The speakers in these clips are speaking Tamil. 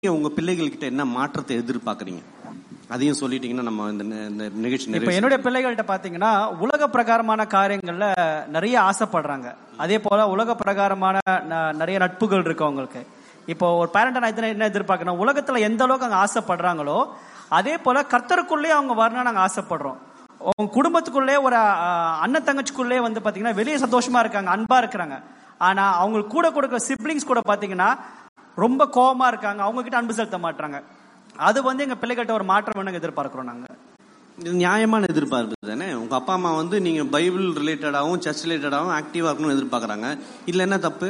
நீங்க உங்க பிள்ளைகள் கிட்ட என்ன மாற்றத்தை எதிர்பார்க்கறீங்க அதையும் சொல்லிட்டீங்கன்னா நம்ம இந்த நி- இந்த நிகழ்ச்சி இப்ப நிறைவு என்னுடைய பிள்ளைகள்கிட்ட பாத்தீங்கன்னா உலக பிரகாரமான காரியங்கள்ல நிறைய ஆசைப்படுறாங்க அதே போல உலக பிரகாரமான ந- நிறைய நட்புகள் இருக்கு அவங்களுக்கு இப்போ ஒரு பேரண்ட் நான் இதுல என்ன எதிர்பார்க்கணும் உலகத்துல எந்த அளவுக்கு அவங்க ஆசைப்படுறாங்களோ அதே போல கர்த்தருக்குள்ளே அவங்க வரணும்னு நாங்க ஆசைப்படுறோம் உங்க குடும்பத்துக்குள்ளே ஒரு அஹ், அண்ணன் தங்கச்சிக்குள்ளே வந்து பாத்தீங்கன்னா வெளியே சந்தோஷமா இருக்காங்க அன்பா இருக்கிறாங்க ஆனா அவங்களுக்கு கூட கொடுக்குற சிப்ளிங்ஸ் கூட பாத்தீங்கன்னா ரொம்ப கோவமா இருக்காங்க அவங்க கிட்ட அன்பு செலுத்த மாட்டாங்க அது வந்து எங்க பிள்ளைகள்கிட்ட ஒரு மாற்றம் வேணும் எதிர்பார்க்கிறோம் நாங்க இது நியாயமான எதிர்பார்ப்பு தானே உங்க அப்பா அம்மா வந்து நீங்க பைபிள் ரிலேட்டடாகவும் சர்ச் ரிலேட்டடாகவும் ஆக்டிவா இருக்கணும்னு எதிர்பார்க்கறாங்க இதுல என்ன தப்பு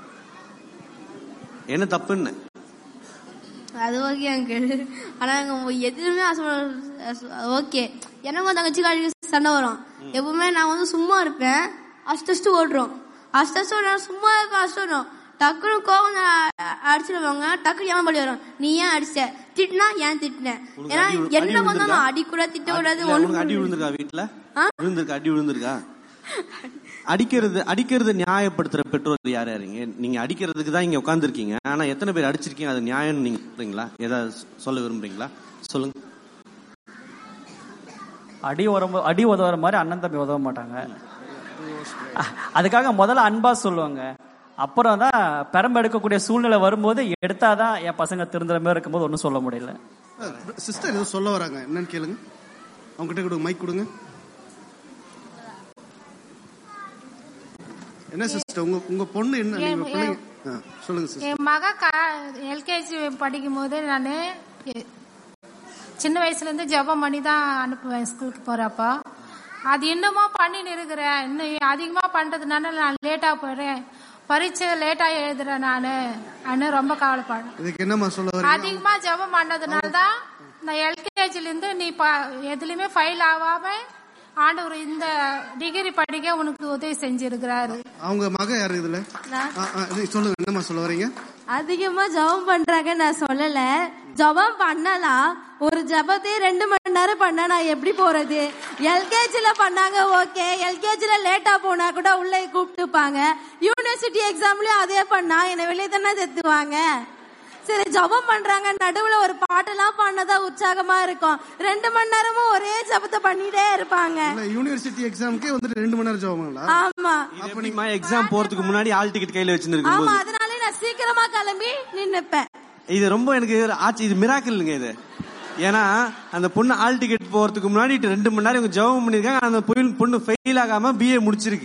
என்ன தப்புன்னு அது ஓகே அங்கிள் ஆனா நாங்க எதுவுமே ஓகே எனக்கும் தங்கச்சி அடிக்க சண்டை வரும் எப்பவுமே நான் வந்து சும்மா இருப்பேன் அஸ்ட் அஸ்ட் ஓடுறோம் அஸ்ட் அஸ்ட் ஓடுறோம் சும்மா இருப்பேன் அஸ்ட் ஓடுறோம் டக்குனு கோவம் அடிச்சிடுவாங்க டக்குனு ஏன் படி வரும் நீ ஏன் அடிச்ச திட்டினா ஏன் திட்டின உனக்கு ஏன்னா அடி விழு- என்ன அடி வந்தாலும் விழுந்திருக்கா? அடி கூட திட்ட கூடாது இல்ல, உனக்கு அடி ஒண்ணு விழுந்திருக்கா வீட்டுல ஆ? விழுந்திருக்கா அடி விழுந்திருக்கா அடிக்கிறது அடிக்கிறது நியாயப்படுத்துற பெற்றோர் யார் யாருங்க நீங்க அடிக்கிறதுக்கு தான் இங்க உட்காந்துருக்கீங்க ஆனா எத்தனை பேர் அடிச்சிருக்கீங்க அது நியாயம்னு நீங்க சொல்றீங்களா ஏதாவது சொல்ல விரும்புறீங்களா சொல்லுங்க அடி உதவ அடி உதவுற மாதிரி அண்ணன் தம்பி உதவ மாட்டாங்க அ- அதுக்காக முதல்ல அன்பா சொல்லுவாங்க அப்புறம் தான் பெரம்பு எடுக்கக்கூடிய சூழ்நிலை வரும்போது எடுத்தாதான் என் பசங்க திருந்துற மாதிரி இருக்கும்போது ஒன்றும் சொல்ல முடியல சிஸ்டர் ஏதோ சொல்ல வராங்க என்னன்னு கேளுங்க அவங்க கிட்ட கொடுங்க மைக் கொடுங்க என்ன சிஸ்டர் உங்க உங்க பொண்ணு என்ன நீங்க பிள்ளைங்க ஆ, சொல்லுங்க சிஸ்டர் என் மக எல்கேஜி படிக்கும் போது நான் சின்ன வயசுல இருந்து ஜெபம் பண்ணி தான் அனுப்புவேன் ஸ்கூலுக்கு போறப்போ அது இன்னமும் பண்ணின்னு இருக்கிறேன் இன்னும் அதிகமா பண்றதுனால நான் லேட்டா போயிடுறேன் பரீட்சை லேட்டா எழுதுறேன் நானு அண்ணன் ரொம்ப கவலைப்படுறேன் இதுக்கு என்னம்மா சொல்ல வரீங்க அதிகமா ஜெபம் பண்ணதுனால தான் நான் எல்கேஜில இருந்து நீ ப- எதுலயுமே ஃபெயில் ஆகாம ஆண்டவர் இந்த டிகிரி படிக்க உனக்கு உதவி செஞ்சிருக்கிறாரு அவங்க மக யாரு இதுல ஆ, ஆ, இது சொல்லுங்க என்னம்மா சொல்ல வரீங்க அதிகமா ஜெபம் பண்றாங்க நான் சொல்லல ஜெபம் பண்ணலாம் ஒரு ஜெபத்தை ரெண்டு மணி நேரம் பண்ணா நான் எப்படி போறது எல்கேஜில பண்ணாங்க ஓகே எல்கேஜில லேட்டா போனா கூட உள்ள கூப்பிட்டுப்பாங்க யூனிவர்சிட்டி எக்ஸாம்லயும் அதே பண்ணா என்னை வெளியே தானே செத்துவாங்க சரி ஜெபம் பண்றாங்க நடுவுல ஒரு பாட்டெல்லாம் பண்ணதா உற்சாகமா இருக்கும் ரெண்டு மணி நேரமும் ஒரே ஜெபத்தை பண்ணிட்டே இருப்பாங்க இல்ல யூனிவர்சிட்டி எக்ஸாமுக்கே வந்துட்டு ரெண்டு மணி நேரம் ஜோபங்களா ஆமா எப்படிமா எக்ஸாம் போறதுக்கு முன்னாடி ஆல் டிக்கெட் கையில வச்சிருக்கும் ஆமா போது அதனாலே நான் சீக்கிரமா கிளம்பி நின்னுப்பேன் இது ரொம்ப எனக்கு ஆச்சு இது மிராக்கிள்ங்க இது ஏன்னா அந்த பொண்ணு ஆல் டிக்கெட் போறதுக்கு முன்னாடி ரெண்டு மணி நேரம் இவங்க ஜெபம் பண்ணிருக்காங்க அந்த பொண்ணு- பொண்ணு ஃபெயில் ஆகாம பிஏ முடிச்சிருக்கு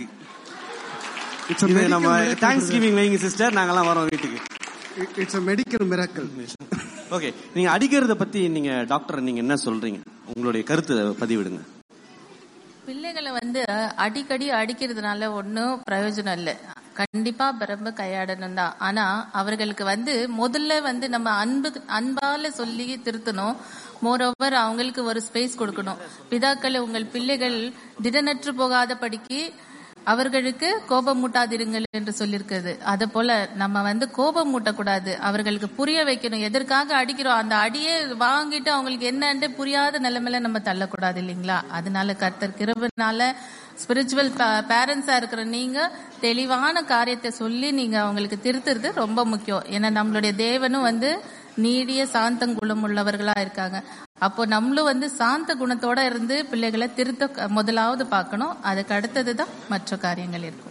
It's a இது medical நம்ம miracle, தேங்க்ஸ் கிவிங் வைங்க சிஸ்டர் நாங்கெல்லாம் வரோம் வீட்டுக்கு it's a medical miracle okay நீங்க அடிக்கிறத பத்தி நீங்க டாக்டர் நீங்க என்ன சொல்றீங்க உங்களுடைய கருத்து பதிவிடுங்க பிள்ளைகளை வந்து அடிக்கடி அடிக்கிறதுனால ஒன்றும் பிரயோஜனம் இல்லை கண்டிப்பா பிரம்ப கையாடணும் தான் ஆனா அவர்களுக்கு வந்து முதல்ல வந்து நம்ம அன்பு அன்பால சொல்லி திருத்தணும் மோரோவர் அவங்களுக்கு ஒரு ஸ்பேஸ் கொடுக்கணும் பிதாக்களை உங்கள் பிள்ளைகள் திடனற்று போகாத படிக்கு அவர்களுக்கு கோபம் மூட்டாதிருங்கள் என்று சொல்லியிருக்கிறது அது போல நம்ம வந்து கோபம் மூட்டக்கூடாது அவர்களுக்கு புரிய வைக்கணும் எதற்காக அடிக்கிறோம் அந்த அடியே வாங்கிட்டு அவங்களுக்கு என்னன்ட்டு புரியாத நிலைமையில நம்ம தள்ளக்கூடாது இல்லைங்களா அதனால கர்த்தர் கிருபனால ஸ்பிரிச்சுவல் பேரண்ட்ஸா இருக்கிற நீங்க தெளிவான காரியத்தை சொல்லி நீங்க அவங்களுக்கு திருத்துறது ரொம்ப முக்கியம் ஏன்னா நம்மளுடைய தேவனும் வந்து நீடிய சாந்தங்குணம் உள்ளவர்களா இருக்காங்க அப்போ நம்மளும் வந்து சாந்த குணத்தோட இருந்து பிள்ளைகளை திருத்த க- முதலாவது பார்க்கணும் அதுக்கு அடுத்தது தான் மற்ற காரியங்கள் இருக்கும்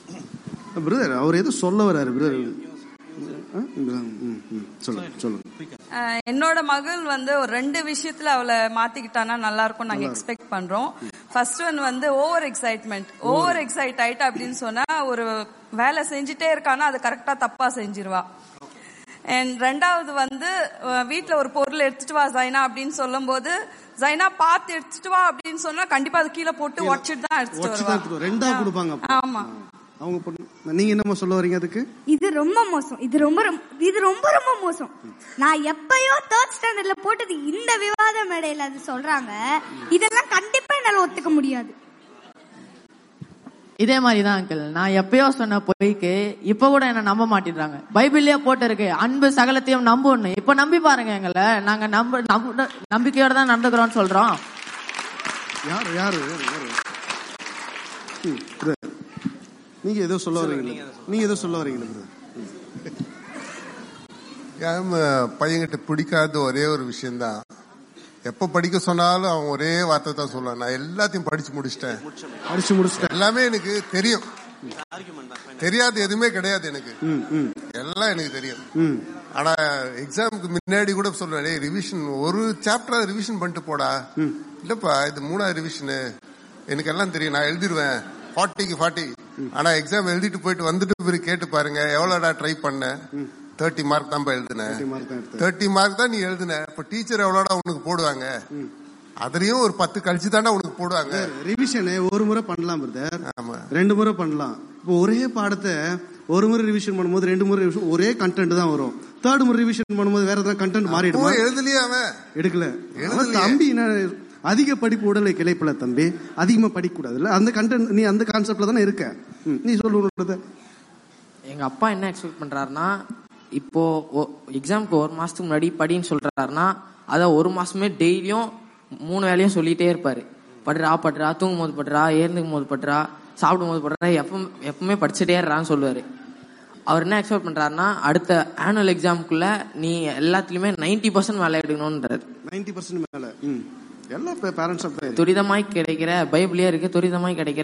பிரதர் அவர் ஏதோ சொல்ல வராரு பிரதர் சொல்லுங்க சொல்லுங்க ஆஹ் என்னோட மகள் வந்து ஒரு ரெண்டு விஷயத்துல அவளை மாத்திக்கிட்டானா நல்லா இருக்கும் நாங்க எக்ஸ்பெக்ட் பண்றோம் ஃபர்ஸ்ட் ஒன் வந்து ஓவர் எக்ஸைட்மெண்ட் ஓவர் எக்ஸைட் ஆயிட்டா அப்படின்னு சொன்னா ஒரு வேலை செஞ்சுட்டே இருக்கானா அது கரெக்டா தப்பா செஞ்சிருவா அண்ட் ரெண்டாவது வந்து அஹ் வீட்ல ஒரு பொருள் எடுத்துட்டு வா ஜைனா அப்படின்னு சொல்லும்போது ஜைனா பார்த்து எடுத்துட்டு வா அப்படின்னு சொன்னா கண்டிப்பா அது கீழே போட்டு உடச்சிட்டு தான் எடுத்துட்டு உடச்சு வருவா தான் எடுத்துட்டு வரும். ரெண்டா கொடுப்பாங்க அப்போ. ஆமா அவங்க பொண்ணு நீங்க என்னம்மா சொல்ல வரீங்க அதுக்கு இது ரொம்ப மோசம் இது ரொம்ப ரொம்ப- இது ரொம்ப ரொம்ப மோசம் நான் எப்பயோ தேர்ட் ஸ்டாண்டர்ட்ல போட்டது இந்த விவாத மேடையில அது சொல்றாங்க இதெல்லாம் கண்டிப்பா என்னால ஒத்துக்க முடியாது இதே மாதிரி தான் அங்கிள் நான் எப்பயோ சொன்ன பொய்க்கு இப்ப கூட என்ன நம்ப மாட்டேன்றாங்க பைபிள்லயே போட்டு இருக்கு அன்பு சகலத்தையும் நம்புன்னு இப்ப நம்பி பாருங்க எங்களை நாங்க நம்ப நம்ப- நம்பிக்கையோட தான் நடந்துக்கிறோம்னு சொல்றோம் யாரு யாரு யாரு யாரு ம், brother. நீங்க ஏதோ சொல்ல வரீங்களா நீங்க ஏதோ சொல்ல வரீங்களா brother? என் பையன்கிட்ட பிடிக்காத ஒரே ஒரு விஷயம்தான் எப்ப படிக்க சொன்னாலும் அவன் ஒரே வார்த்தை தான் சொல்லுவான் நான் எல்லாத்தையும் படிச்சு முடிச்சிட்டேன் படிச்சு முடிச்சிட்டேன் எல்லாமே எனக்கு தெரியும் தெரியாது எதுவுமே கிடையாது எனக்கு எல்லாம் எனக்கு தெரியும் ஆனா எக்ஸாமுக்கு முன்னாடி கூட சொல்றேன் டேய் ரிவிஷன் ஒரு சாப்டர் ரிவிஷன் பண்ணிட்டு போடா இல்லப்பா இது மூணாவது ரிவிஷனு எனக்கு எல்லாம் தெரியும் நான் எழுதிருவேன் ஃபார்ட்டிக்கு ஃபார்ட்டி ஆனா எக்ஸாம் எழுதிட்டு போயிட்டு வந்துட்டு பிறகு கேட்டு பாருங்க எவ்வளோடா ட்ரை பண்ண தேர்ட்டி மார்க் தான் எழுதினேன் தேர்ட்டி மார்க் தான் நீ எழுதின இப்ப டீச்சர் எவ்வளோடா உனக்கு போடுவாங்க அதுலயும் ஒரு பத்து கழிச்சு தாண்டா உனக்கு போடுவாங்க ரிவிஷனு ஒரு முறை பண்ணலாம் பிரதர் ஆமா ரெண்டு முறை பண்ணலாம் இப்போ ஒரே பாடத்தை ஒரு முறை ரிவிஷன் பண்ணும்போது ரெண்டு முறை revision, ஒரே கண்டென்ட் தான் வரும் தேர்ட் முறை ரிவிஷன் பண்ணும்போது வேற ஏதாவது கண்டென்ட் மாறிடுமா அப்போ எழுதலையே அவன் எடுக்கல எழுதலையே. அவன் தம்பி என்ன அதிக படிப்பு உடலை கிளைப்பல தம்பி அதிகமா படிக்க கூடாதுல்ல அந்த கண்டென்ட் நீ அந்த கான்செப்ட்ல தானே இருக்க ம், நீ சொல்லுறது எங்க அப்பா என்ன எக்ஸ்பெக்ட் பண்றாருன்னா இப்போ எக்ஸாம்க்கு ஒரு மாசத்துக்கு முன்னாடி படின்னு சொல்றாருன்னா அத ஒரு மாசமே டெய்லியும் மூணு வேலையும் சொல்லிட்டே இருப்பாரு படுறா படுறா தூங்கும் போது படுறா ஏந்துக்கும் போது படுறா சாப்பிடும் போது படுறா எப்பவும் எப்பவுமே படிச்சுட்டே இருறான்னு சொல்லுவாரு அவர் என்ன எக்ஸ்பெக்ட் பண்றாருன்னா அடுத்த ஆனுவல் எக்ஸாமுக்குள்ள நீ எல்லாத்துலயுமே நைன்டி பர்சன்ட் வேலை எடுக்கணும்ன்றாரு நைன்டி பர்சன்ட் மேல ம். எல்லா பேரண்ட்ஸ் அப்ப துரிதமாய் கிடைக்கிற பைபிளே இருக்கு துரிதமாய் கிடைக்கிற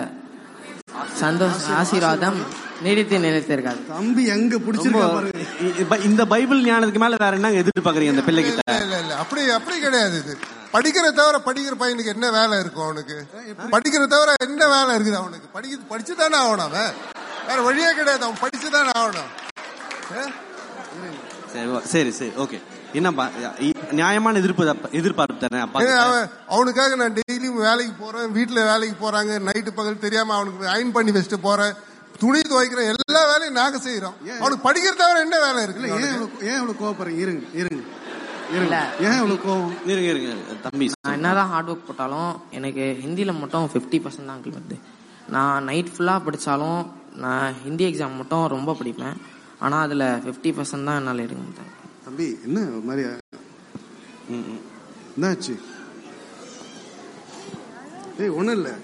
சந்தோஷ ஆசீர்வாதம் நீடித்து நிலைத்திருக்காது தம்பி எங்க பிடிச்சிருக்கா பாருங்க இப்ப இந்த பைபிள் ஞானத்துக்கு மேல வேற என்ன எதிர்பார்க்கறீங்க அந்த பிள்ளைகிட்ட இல்ல இல்ல இல்ல அப்படி அப்படி கிடையாது இது படிக்கிற தவிர படிக்கிற பையனுக்கு என்ன வேலை இருக்கும் அவனுக்கு படிக்கிற தவிர என்ன வேலை இருக்குது அவனுக்கு படிக்க படிச்சு தானே ஆகணும் அவன் வேற வழியே கிடையாது அவன் படிச்சு தானே ஆகணும் ஆ? சரி ஓ- சரி சரி ஓகே என்னப்பா இ- நியாயமான எதிர்ப்பு எதிர்பார்ப்பு தானே அப்பா ஏங்க, கிட்ட? அவன் அவனுக்காக நான் டெய்லியும் வேலைக்கு போறேன் வீட்டுல வேலைக்கு போறாங்க நைட்டு பகல் தெரியாம அவனுக்கு அயன் பண்ணி வச்சுட்டு போறேன் துணி துவைக்கிறேன் எல்லா வேலையும் நாங்க செய்யறோம் அவனுக்கு படிக்கிற தவிர என்ன வேலை இல்ல இருக்கு ஏன் அவனுக்கு? இவ்வளவு ஏன் இவ்வளவு கோவப்படுறீங்க இருங்க இருங்க இருங்க ஏன் இவ்வளவு கோவம் இருங்க இருங்க தம்பி நான் என்னதான் ஹார்ட் ஒர்க் போட்டாலும் எனக்கு ஹிந்தியில மட்டும் ஃபிஃப்டி பர்சன்ட் தான் uncle வருது நான் நைட் ஃபுல்லாக படித்தாலும் நான் ஹிந்தி எக்ஸாம் மட்டும் ரொம்ப படிப்பேன் ஆனால் அதில் ஃபிஃப்டி பர்சன்ட் தான் என்னால் எடுக்க முடியும் தம்பி என்ன ஒரு மாதிரி என்னாச்சு ஏய் ஒண்ணும் இல்ல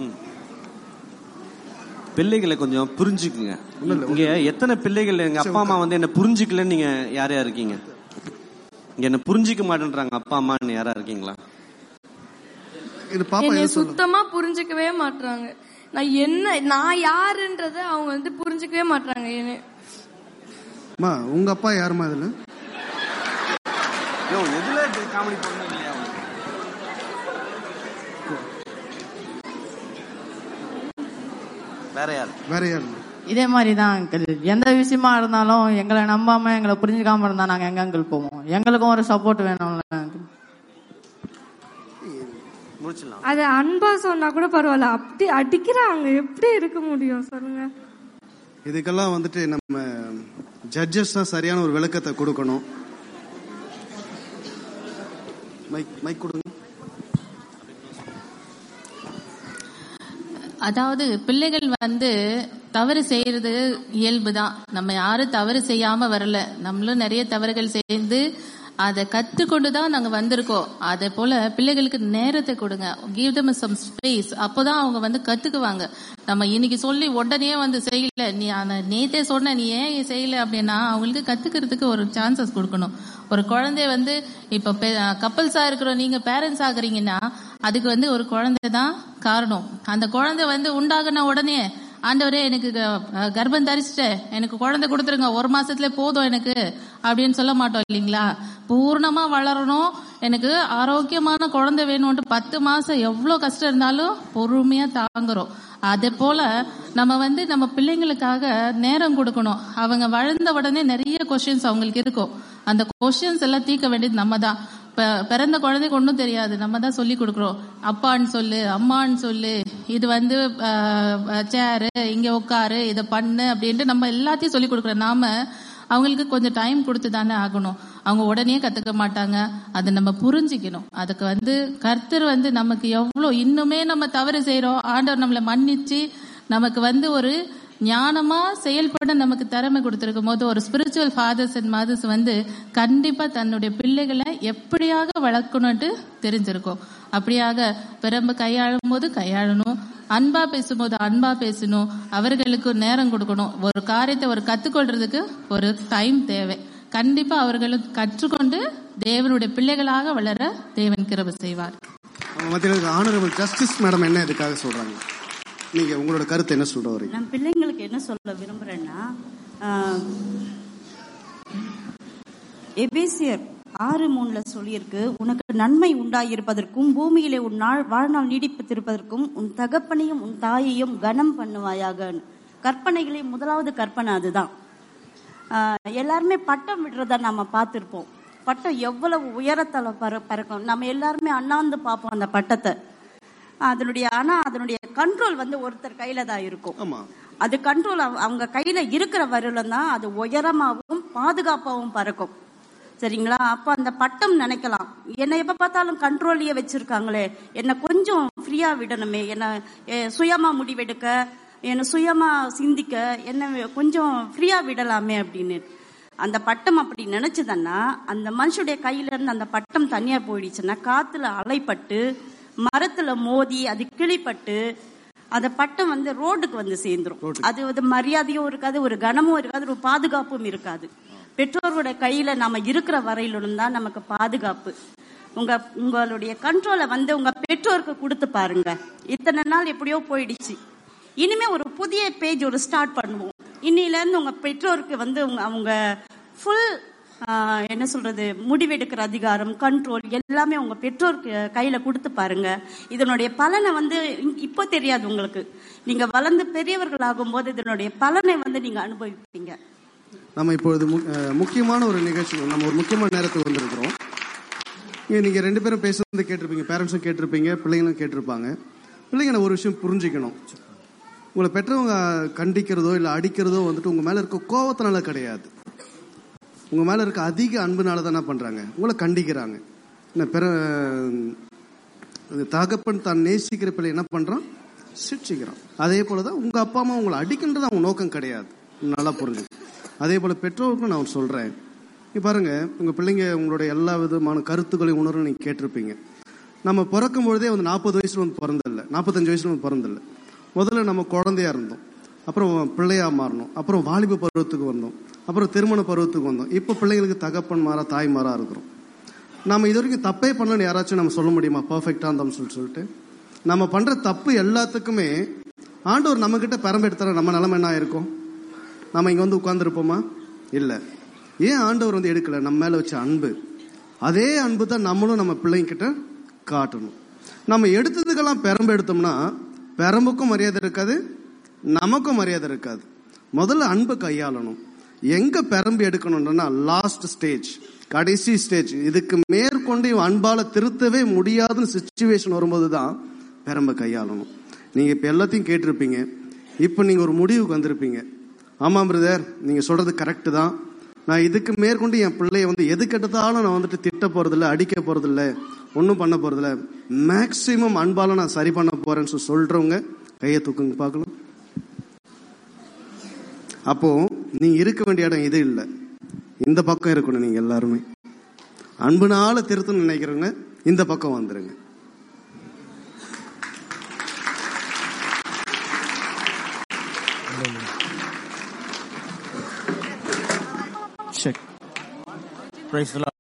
பிள்ளைகளை கொஞ்சம் புரிஞ்சுக்குங்க இங்க எத்தனை பிள்ளைகள் எங்க அப்பா அம்மா வந்து என்ன புரிஞ்சுக்கலன்னு நீங்க யார் யார் இருக்கீங்க இங்க என்ன புரிஞ்சுக்க மாட்டேன்றாங்க அப்பா அம்மான்னு யாரா இருக்கீங்களா இது பாப்பா என்னை எது சொல்ல சுத்தமா புரிஞ்சுக்கவே மாட்றாங்க நான் என்ன நான் யாருன்றத அவங்க வந்து புரிஞ்சுக்கவே மாட்றாங்க என்ன அம்மா உங்க அப்பா யாருமா இதுல எதுல காமெடி பண்ண வேற யார் வேற யாரு இதே மாதிரி தான் அங்கிள் எந்த விஷயமா இருந்தாலும் எங்களை நம்பாம எங்களை புரிஞ்சுக்காம இருந்தா நாங்க எங்க அங்கிள் போவோம் எங்களுக்கும் ஒரு சப்போர்ட் வேணும்ல uncle. முடிச்சிடலாம் அது அன்பா சொன்னா கூட பரவாயில்ல அப்படி அடிக்கிறாங்க எப்படி இருக்க முடியும் சொல்லுங்க இதுக்கெல்லாம் வந்துட்டு நம்ம ஜட்ஜஸ் தான் சரியான ஒரு விளக்கத்தை கொடுக்கணும் மைக் மைக் கொடுங்க அதாவது பிள்ளைகள் வந்து தவறு செய்யறது இயல்புதான் நம்ம யாரும் தவறு செய்யாம வரல நம்மளும் நிறைய தவறுகள் செய்து அதை கத்துக்கொண்டு தான் நாங்க வந்திருக்கோம் அதே போல பிள்ளைகளுக்கு நேரத்தை கொடுங்க கிவ் them some ஸ்பேஸ் அப்போதான் அவங்க வந்து கத்துக்குவாங்க நம்ம இன்னைக்கு சொல்லி உடனே வந்து செய்யல நீ ஆனா நேத்தே சொன்ன நீ ஏன் செய்யல அப்படின்னா அவங்களுக்கு கத்துக்கிறதுக்கு ஒரு சான்சஸ் கொடுக்கணும் ஒரு குழந்தைய வந்து இப்ப கப்பல்ஸா இருக்கிறோம் நீங்க பேரண்ட்ஸ் ஆகுறீங்கன்னா அதுக்கு வந்து ஒரு குழந்தை தான் காரணம் அந்த குழந்தை வந்து உண்டாகுன உடனே ஆண்டவரே எனக்கு க- கர்ப்பம் தரிச்சிட்டேன் எனக்கு குழந்தை கொடுத்துருங்க ஒரு மாசத்துல போதும் எனக்கு அப்படின்னு சொல்ல மாட்டோம் இல்லைங்களா பூர்ணமா வளரணும் எனக்கு ஆரோக்கியமான குழந்தை வேணும்ட்டு பத்து மாசம் எவ்வளவு கஷ்டம் இருந்தாலும் பொறுமையா தாங்குறோம் அதே போல நம்ம வந்து நம்ம பிள்ளைங்களுக்காக நேரம் கொடுக்கணும் அவங்க வளர்ந்த உடனே நிறைய கொஸ்டின்ஸ் அவங்களுக்கு இருக்கும் அந்த கொஸ்டின்ஸ் எல்லாம் தீர்க்க வேண்டியது நம்ம தான் ப- பிறந்த குழந்தைக்கு ஒன்றும் தெரியாது நம்ம தான் சொல்லி கொடுக்குறோம் அப்பான்னு சொல்லு அம்மான்னு சொல்லு இது வந்து சேரு இங்க உட்காரு இதை பண்ணு அப்படின்ட்டு நம்ம எல்லாத்தையும் சொல்லி கொடுக்குறோம் நாம அவங்களுக்கு கொஞ்சம் டைம் கொடுத்து தானே ஆகணும் அவங்க உடனே கத்துக்க மாட்டாங்க அதை நம்ம புரிஞ்சுக்கணும் அதுக்கு வந்து கர்த்தர் வந்து நமக்கு எவ்வளோ இன்னுமே நம்ம தவறு செய்றோம் ஆண்டவர் நம்மளை மன்னிச்சு நமக்கு வந்து ஒரு ஞானமா செயல்பட நமக்கு திறமை கொடுத்திருக்கும் போது ஒரு ஸ்பிரிச்சுவல் ஃபாதர்ஸ் அண்ட் மதர்ஸ் வந்து கண்டிப்பா தன்னுடைய பிள்ளைகளை எப்படியாக வளர்க்கணும்ட்டு தெரிஞ்சிருக்கும் அப்படியாக பிறம்பு கையாளும் போது கையாளணும் அன்பா பேசும்போது அன்பா பேசணும் அவர்களுக்கு நேரம் கொடுக்கணும் ஒரு காரியத்தை ஒரு கத்துக்கொள்றதுக்கு ஒரு டைம் தேவை கண்டிப்பா அவர்களும் கற்றுக்கொண்டு தேவனுடைய பிள்ளைகளாக வளர தேவன் கிருபை செய்வார் அவங்க மத்தியில் ஆனரபிள் ஜஸ்டிஸ் மேடம் என்ன இதுக்காக சொல்றாங்க நீங்க உங்களோட கருத்து என்ன சொல்ற வரீங்க நான் பிள்ளைங்களுக்கு என்ன சொல்ல விரும்புறேன்னா ஆஹ், எபேசியர் ஆறு மூணுல சொல்லியிருக்கு உனக்கு நன்மை உண்டாயிருப்பதற்கும் பூமியிலே உன் நாள் வாழ்நாள் நீடிப்பதிருப்பதற்கும் உன் தகப்பனையும் உன் தாயையும் கனம் பண்ணுவாயாக கற்பனைகளே முதலாவது கற்பனை அதுதான் ஆஹ், எல்லாருமே பட்டம் விடுறத நம்ம பார்த்திருப்போம் பட்டம் எவ்வளவு உயரத்துல பற பறக்கும் நம்ம எல்லாருமே அண்ணாந்து பார்ப்போம் அந்த பட்டத்தை அதனுடைய ஆனா அதனுடைய கண்ட்ரோல் வந்து ஒருத்தர் கையில தான் இருக்கும் ஆமா அது கண்ட்ரோல் அவங்க கையில இருக்கிற வரையிலும் தான் அது உயரமாகவும் பாதுகாப்பாகவும் பறக்கும் சரிங்களா அப்ப அந்த பட்டம் நினைக்கலாம் என்னை எப்ப பார்த்தாலும் கண்ட்ரோல்லயே வச்சிருக்காங்களே என்ன கொஞ்சம் ஃப்ரீயா விடணுமே என்ன எ- சுயமா முடிவெடுக்க என்ன சுயமா சிந்திக்க என்ன கொஞ்சம் ஃப்ரீயா விடலாமே அப்படின்னு அந்த பட்டம் அப்படி நினைச்சதுன்னா அந்த மனுஷனுடைய கையில இருந்து அந்த பட்டம் தனியா போயிடுச்சுன்னா காத்துல அலைப்பட்டு மரத்துல மோதி அது கிளிப்பட்டு அந்த பட்டம் வந்து ரோடுக்கு வந்து சேர்ந்துரும் அது வந்து மரியாதையும் இருக்காது ஒரு கனமும் இருக்காது ஒரு பாதுகாப்பும் இருக்காது பெற்றோரோட கையில நாம இருக்கிற வரையிலும் தான் நமக்கு பாதுகாப்பு உங்க உங்களுடைய கண்ட்ரோலை வந்து உங்க பெற்றோருக்கு கொடுத்து பாருங்க இத்தனை நாள் எப்படியோ போயிடுச்சு இனிமே ஒரு புதிய பேஜ் ஒரு ஸ்டார்ட் பண்ணுவோம் இன்னில இருந்து உங்க பெற்றோருக்கு வந்து உங்க- அவங்க ஃபுல் என்ன சொல்றது முடிவெடுக்கிற அதிகாரம் கண்ட்ரோல் எல்லாமே உங்க பெற்றோருக்கு கையில கொடுத்து பாருங்க இதனுடைய பலனை வந்து இ- இப்போ தெரியாது உங்களுக்கு நீங்க வளர்ந்து பெரியவர்கள் ஆகும்போது இதனுடைய பலனை வந்து நீங்க அனுபவிப்பீங்க நம்ம இப்பொழுது மு- அஹ், முக்கியமான ஒரு நிகழ்ச்சி நம்ம ஒரு முக்கியமான நேரத்துக்கு வந்திருக்கிறோம் இங்க நீங்க ரெண்டு பேரும் பேசுறது கேட்டிருப்பீங்க பேரண்ட்ஸும் கேட்டிருப்பீங்க பிள்ளைங்களும் கேட்டிருப்பாங்க பிள்ளைங்க நான் ஒரு விஷயம் புரிஞ்சுக்கணும் உங்களை பெற்றவங்க கண்டிக்கிறதோ இல்ல அடிக்கிறதோ வந்துட்டு உங்க மேல இருக்க கோவத்தினால கிடையாது உங்க மேல இருக்க அதிக அன்புனால தான் என்ன பண்றாங்க உங்களை கண்டிக்கிறாங்க என்ன பிற அஹ், தகப்பன் தான் நேசிக்கிற பிள்ளை என்ன பண்றான் சிரிச்சுக்கிறான் அதே போலதான் உங்க அப்பா அம்மா உங்களை அடிக்கின்றது அவங்க நோக்கம் கிடையாது நல்லா புரிஞ்சு அதே போல பெற்றோருக்கும் நான் சொல்றேன் இங்க பாருங்க உங்க பிள்ளைங்க உங்களுடைய எல்லா விதமான கருத்துக்களையும் உணர்வு நீங்க கேட்டிருப்பீங்க நம்ம பிறக்கும் பொழுதே வந்து நாற்பது வயசுல வந்து பிறந்தில்ல நாற்பத்தஞ்சு வயசுல வந்து பிறந்தில்ல முதல்ல நம்ம குழந்தையா இருந்தோம் அப்புறம் பிள்ளையா மாறணும் அப்புறம் வாலிப பருவத்துக்கு வந்தோம் அப்புறம் திருமண பருவத்துக்கு வந்தோம் இப்போ பிள்ளைங்களுக்கு தகப்பன் மாறா தாய் மாறா இருக்கிறோம் நம்ம இது வரைக்கும் தப்பே பண்ணலன்னு யாராச்சும் நம்ம சொல்ல முடியுமா பர்ஃபெக்டா இருந்தோம்னு சொல்லி சொல்லிட்டு நம்ம பண்ற தப்பு எல்லாத்துக்குமே ஆண்டவர் நம்ம கிட்ட பெரம்பெடுத்தார நம்ம நிலைமை என்ன ஆயிருக்கும் நம்ம இங்க வந்து உட்கார்ந்துருப்போமா இல்ல ஏன் ஆண்டவர் வந்து எடுக்கல நம்ம மேல வச்ச அன்பு அதே அன்பு தான் நம்மளும் நம்ம பிள்ளைங்க கிட்ட காட்டணும் நம்ம எடுத்ததுக்கெல்லாம் பெரம்பு எடுத்தோம்னா பெரம்புக்கும் மரியாதை இருக்காது நமக்கும் மரியாதை இருக்காது முதல்ல அன்பை கையாளணும் எங்க பெரம்பு எடுக்கணும்னா லாஸ்ட் ஸ்டேஜ் கடைசி ஸ்டேஜ் இதுக்கு மேற்கொண்டு இவன் அன்பால திருத்தவே முடியாதுன்னு சுச்சுவேஷன் வரும்போது தான் பெரம்பை கையாளணும் நீங்க இப்ப எல்லாத்தையும் கேட்டிருப்பீங்க இப்ப நீங்க ஒரு முடிவுக்கு வந்திருப்பீங்க ஆமா பிரதர் நீங்க சொல்றது கரெக்ட் தான் நான் இதுக்கு மேற்கொண்டு என் பிள்ளைய வந்து எது கெட்டதாலும் நான் வந்துட்டு திட்ட போறதில்ல அடிக்க போறதில்ல ஒன்றும் பண்ண போறதில்ல மேக்சிமம் அன்பால நான் சரி பண்ண போறேன்னு சொல்லி சொல்றவங்க கையை தூக்குங்க பார்க்கலாம் அப்போ நீ இருக்க வேண்டிய இடம் இது இல்லை இந்த பக்கம் இருக்கணும் நீங்க எல்லாருமே அன்புனால திருத்தம் நினைக்கிறவங்க இந்த பக்கம் வந்துருங்க Check. Praise the Lord.